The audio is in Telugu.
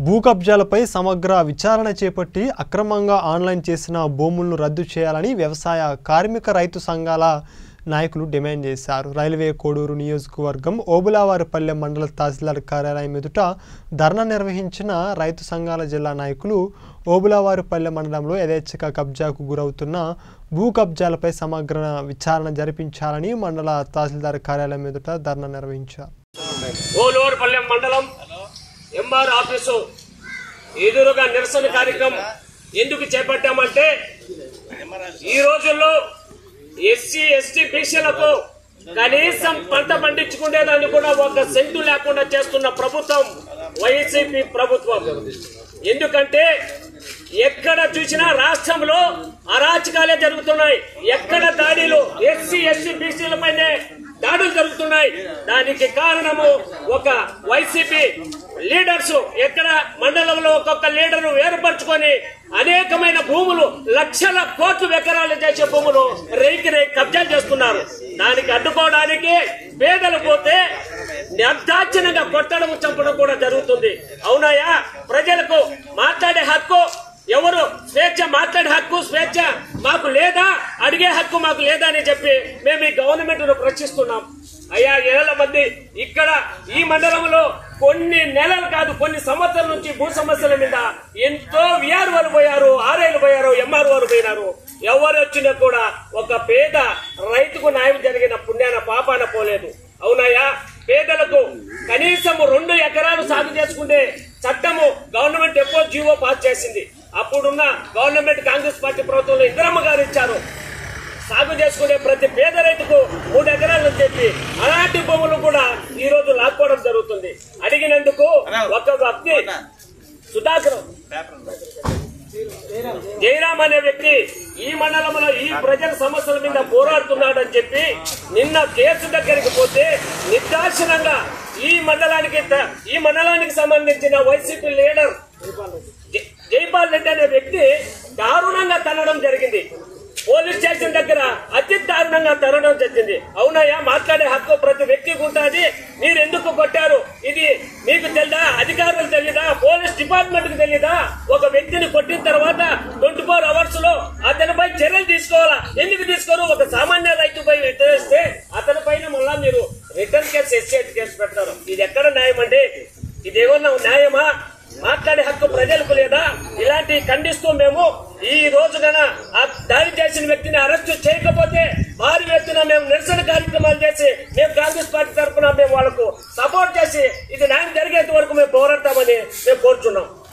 భూ కబ్జాలపై సమగ్ర విచారణ చేపట్టి అక్రమంగా ఆన్లైన్ చేసిన భూములను రద్దు చేయాలని వ్యవసాయ కార్మిక రైతు సంఘాల నాయకులు డిమాండ్ చేశారు రైల్వే కోడూరు నియోజకవర్గం ఓబులావారిపల్లె మండల తహసీల్దార్ కార్యాలయం ఎదుట ధర్నా నిర్వహించిన రైతు సంఘాల జిల్లా నాయకులు ఓబులావారిపల్లె మండలంలో యథేచ్ఛగా కబ్జాకు గురవుతున్న భూ కబ్జాలపై సమగ్ర విచారణ జరిపించాలని మండల తహసీల్దార్ కార్యాలయం ఎదుట ధర్నా నిర్వహించారు ఓలూరుపల్లెం మండలం ఎంఆర్ ఆఫీసు ఎదురుగా నిరసన కార్యక్రమం ఎందుకు చేపట్టామంటే ఈ రోజుల్లో ఎస్సీ ఎస్టీ బీసీలకు కనీసం పంట పండించుకునేదాన్ని కూడా ఒక సెంటు లేకుండా చేస్తున్న ప్రభుత్వం వైసీపీ ప్రభుత్వం ఎందుకంటే ఎక్కడ చూసినా రాష్ట్రంలో అరాచకాలే జరుగుతున్నాయి ఎక్కడ దాడులు ఎస్సీ ఎస్సీ బీసీల పైనే దాడులు జరుగుతున్నాయి దానికి కారణము ఒక వైసీపీ లీడర్స్ ఎక్కడ మండలంలో ఒక్కొక్క లీడర్ వేరుపరుచుకొని అనేకమైన భూములు లక్షల కోట్లు ఎకరాలు చేసే భూములు రేకి రేకి కబ్జా చేస్తున్నారు దానికి అడ్డుకోవడానికి పేదలు పోతే నిర్దాక్షిణంగా కొట్టడం చంపడం కూడా జరుగుతుంది అవునాయా ప్రజలకు మాట్లాడే హక్కు ఎవరు స్వేచ్ఛ మాట్లాడే హక్కు స్వేచ్ఛ మాకు లేదా అడిగే హక్కు మాకు లేదా అని చెప్పి మేము ఈ గవర్నమెంట్ ను ప్రశ్నిస్తున్నాం అయ్యా ఏళ్ల మంది ఇక్కడ ఈ మండలంలో కొన్ని నెలలు కాదు కొన్ని సంవత్సరాల నుంచి భూ సమస్యల మీద ఎంతో విఆర్ఓలు పోయారు ఆర్ఐలు పోయారు ఎంఆర్ఓలు పోయినారు ఎవరు వచ్చినా కూడా ఒక పేద రైతుకు న్యాయం జరిగిన పుణ్యాన పాపాన పోలేదు అవునాయా పేదలకు కనీసం రెండు ఎకరాలు సాగు చేసుకుంటే చట్టము గవర్నమెంట్ ఎప్పుడో జీవో పాస్ చేసింది అప్పుడున్న గవర్నమెంట్ కాంగ్రెస్ పార్టీ ప్రభుత్వంలో ఇందిరమ్మ గారు ఇచ్చారు సాగు చేసుకునే ప్రతి పేద రైతుకు మూడు ఎకరాలు చెప్పి అలాంటి భూములు కూడా ఈ రోజు లాక్కోవడం జరుగుతుంది అడిగినందుకు ఒక వ్యక్తి సుధాకర్ జయరామ్ అనే వ్యక్తి ఈ మండలంలో ఈ ప్రజల సమస్యల మీద పోరాడుతున్నాడని చెప్పి నిన్న కేసు దగ్గరికి పోతే నిర్దాక్షిణంగా ఈ మండలానికి త- ఈ మండలానికి సంబంధించిన వైసీపీ లీడర్ జై- జైపాల్ రెడ్డి అనే వ్యక్తి దారుణంగా తనడం జరిగింది పోలీస్ స్టేషన్ దగ్గర అతి దారుణంగా తరడం జరిగింది అవునయ్యా మాట్లాడే హక్కు ప్రతి వ్యక్తికి ఉంటుంది మీరు ఎందుకు కొట్టారు ఇది మీకు తెలీదా అధికారులకు తెలీదా పోలీస్ డిపార్ట్మెంట్ కు తెలీదా ఒక వ్యక్తిని కొట్టిన తర్వాత ట్వంటీ ఫోర్ అవర్స్ లో అతనిపై చర్యలు తీసుకోవాలా ఎందుకు తీసుకోరు ఒక సామాన్య రైతుపై వ్యతిరేస్తే అతని పైన మళ్ళా మీరు రిటర్న్ కేసు ఎస్టేట్ కేసు పెడతారు ఇది ఎక్కడ న్యాయం అండి ఇది ఏమన్నా న్యాయమా మాట్లాడే హక్కు ప్రజలకు లేదా ఇలాంటి ఖండిస్తూ మేము ఈ రోజు గన ఆ దాడి చేసిన వ్యక్తిని అరెస్ట్ చేయకపోతే భారీ ఎత్తున మేము నిరసన కార్యక్రమాలు చేసి మేము కాంగ్రెస్ పార్టీ తరఫున మేము వాళ్ళకు సపోర్ట్ చేసి ఇది న్యాయం జరిగేంత వరకు మేము పోరాడతామని మేము కోరుచున్నాం